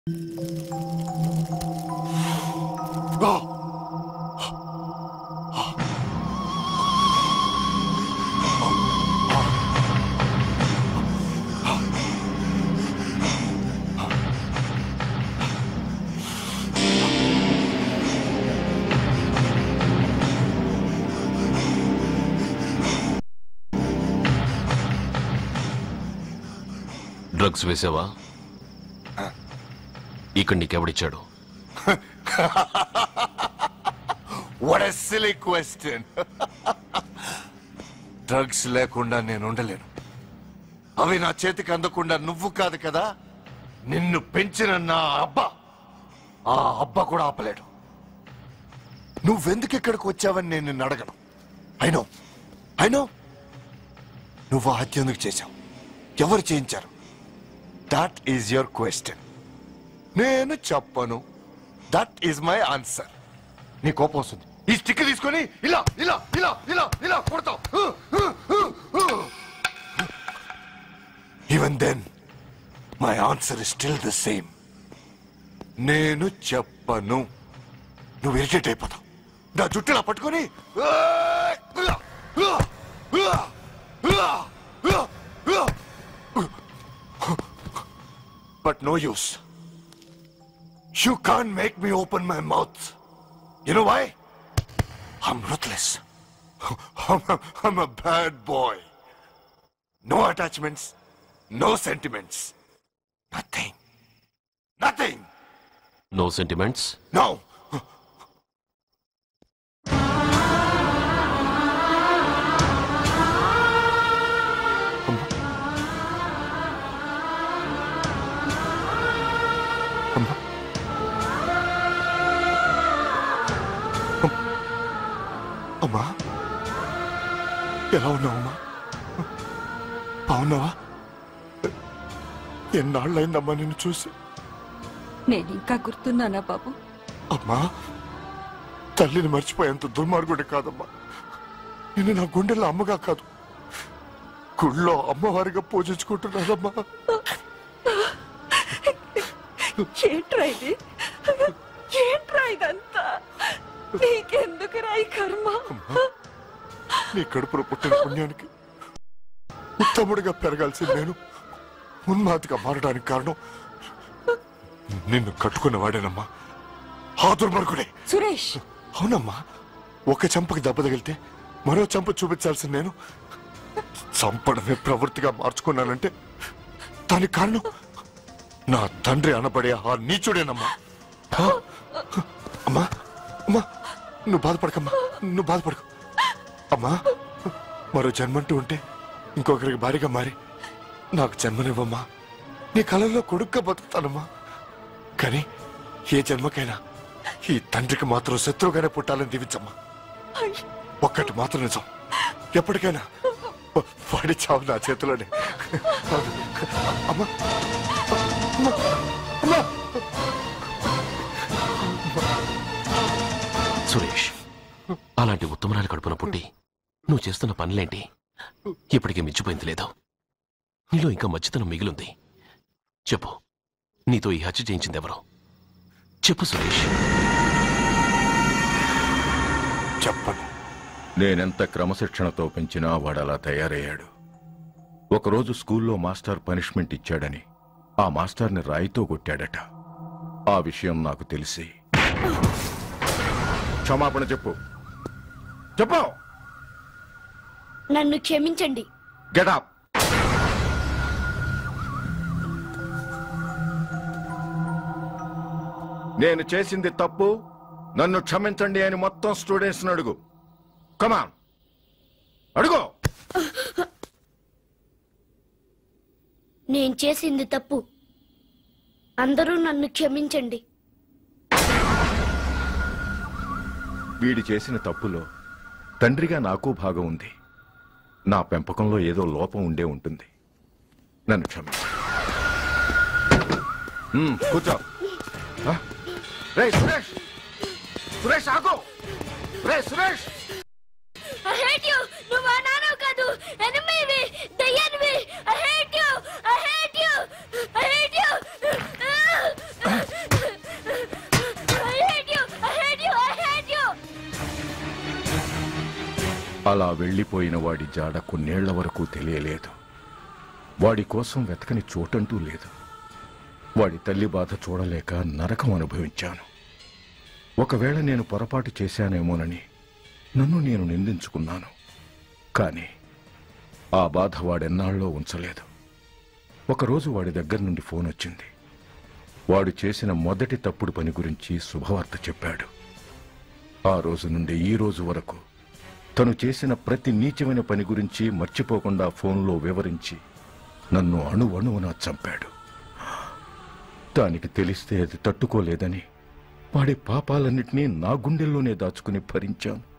Drugs వేసావా ఇక్కడ నీకెవడిచ్చాడు what a silly question drugs లేకుండా నేను ఉండలేను అవి నా చేతికి అందకుండా నువ్వు కాదు కదా నిన్ను పెంచిన నా అబ్బా ఆ అబ్బా కూడా ఆపలేడు నువ్వెందుకు ఇక్కడికి వచ్చావని నేను నిన్ను అడగను అయినో అయినో నువ్వు ఆ హత్య ఎందుకు చేశావు ఎవరు చేయించారు దట్ ఈజ్ యువర్ క్వశ్చన్ నేను చెప్పను దట్ ఈజ్ మై ఆన్సర్ నీ కోపం వస్తుంది ఈ స్టిక్ తీసుకొని ఇలా ఇలా ఇలా ఇలా ఇలా కొడతావు even then my answer is still the same నేను చెప్పను నువ్వు ఇరిటేట్ అయిపోతావు నా జుట్టు ఇలా పట్టుకొని but no use you can make me open my mouth You know why? I'm ruthless. I'm a, I'm a bad boy. No attachments, no sentiments. Nothing. Nothing. No sentiments No. అమ్మా ఎలా ఉన్నావమ్మా బాగున్నావా ఎన్నాళ్ళైందమ్మా నిన్ను చూసి నేను ఇంకా గుర్తున్నానా బాబు అమ్మా తల్లిని మర్చిపోయేంత దుర్మార్గుడి కాదమ్మా నేను నా గుండెల్లో అమ్మగా కాదు గుళ్ళో అమ్మవారిగా పూజించుకుంటున్నానమ్మా ఏంట్రా ఇది ఏంట్రా ఇదంతా నీకెందుకు రాయి కర్మ నీ కడుపులో పుట్టిన పుణ్యానికి ఉత్తముడిగా పెరగాల్సింది నేను ఉన్మాదిగా మారడానికి కారణం నిన్ను కట్టుకున్న వాడేనమ్మా ఆ దుర్మార్గుడే సురేష్ అవునమ్మా ఒక చంపకి దెబ్బ తగిలితే మరో చంప చూపించాల్సింది నేను చంపడమే ప్రవృత్తిగా మార్చుకున్నానంటే దానికి కారణం నా తండ్రి అనబడే ఆ నీచుడేనమ్మా హా? అమ్మా అమ్మా నువ్వు బాధపడకమ్మా నువ్వు బాధపడకు అమ్మా మరో జన్మంటూ ఉంటే ఇంకొకరికి భారీగా మారి నాకు జన్మనివ్వమ్మా నీ కళల్లో కొడుగ్గా బతుకుతానమ్మా కానీ ఏ జన్మకైనా ఈ తండ్రికి మాత్రం శత్రువుగానే పుట్టాలని దీవించమ్మా ఒక్కటి మాత్రం నిజం ఎప్పటికైనా వా- వాడి చావు నా చేతిలోనే అమ్మా అమ్మా అమ్మా సురేష్ అలాంటి ఉత్తమరాలు కడుపున పుట్టి నువ్వు చేస్తున్న పనులేంటి ఇప్పటికే మించిపోయింది లేదు నీలో ఇంకా మచ్చితనం మిగిలింది చెప్పు నీతో ఈ హత్య చేయించింది ఎవరు చెప్పు సురేష్ చెప్పను నేనెంత క్రమశిక్షణతో పెంచినా వాడలా తయారయ్యాడు ఒకరోజు స్కూల్లో మాస్టర్ పనిష్మెంట్ ఇచ్చాడని ఆ మాస్టర్ని రాయితో కొట్టాడట ఆ విషయం నాకు తెలిసి క్షమాపణ చెప్పు చెప్పు నన్ను క్షమించండి గెటప్ నేను చేసింది తప్పు నన్ను క్షమించండి అని మొత్తం స్టూడెంట్స్ అడుగు కమాన్ అడుగు నేను చేసింది తప్పు అందరూ నన్ను క్షమించండి వీడి చేసిన తప్పులో తండ్రిగా నాకు భాగం ఉంది నా పెంపకంలో ఏదో లోపం ఉండే ఉంటుంది నన్ను క్షమించు మ్మ్, కూర్చో ఆ? రేయ్ సురేష్ సురేష్ ఆగు రే సురేష్ I hate you! నువ్వు ఆ నాన్నవు కాదు ఎనిమివి దయ్యానివి I hate you! I hate you! I hate you! అలా వెళ్ళిపోయిన వాడి జాడ కొన్నేళ్ల వరకు తెలియలేదు వాడి కోసం వెతకని చోటంటూ లేదు వాడి తల్లి బాధ చూడలేక నరకం అనుభవించాను ఒకవేళ నేను పొరపాటు చేశానేమోనని నన్ను నేను నిందించుకున్నాను కానీ ఆ బాధ వాడెన్నాళ్ళలో ఉంచలేదు ఒకరోజు వాడి దగ్గర నుండి ఫోన్ వచ్చింది వాడు చేసిన మొదటి తప్పుడు పని గురించి శుభవార్త చెప్పాడు ఆ రోజు నుండి ఈ రోజు వరకు తను చేసిన ప్రతి నీచమైన పని గురించి మర్చిపోకుండా ఫోన్లో వివరించి నన్ను అణువణువున చంపాడు దానికి తెలిస్తే అది తట్టుకోలేదని వాడి పాపాలన్నిటినీ నా గుండెల్లోనే దాచుకుని భరించాను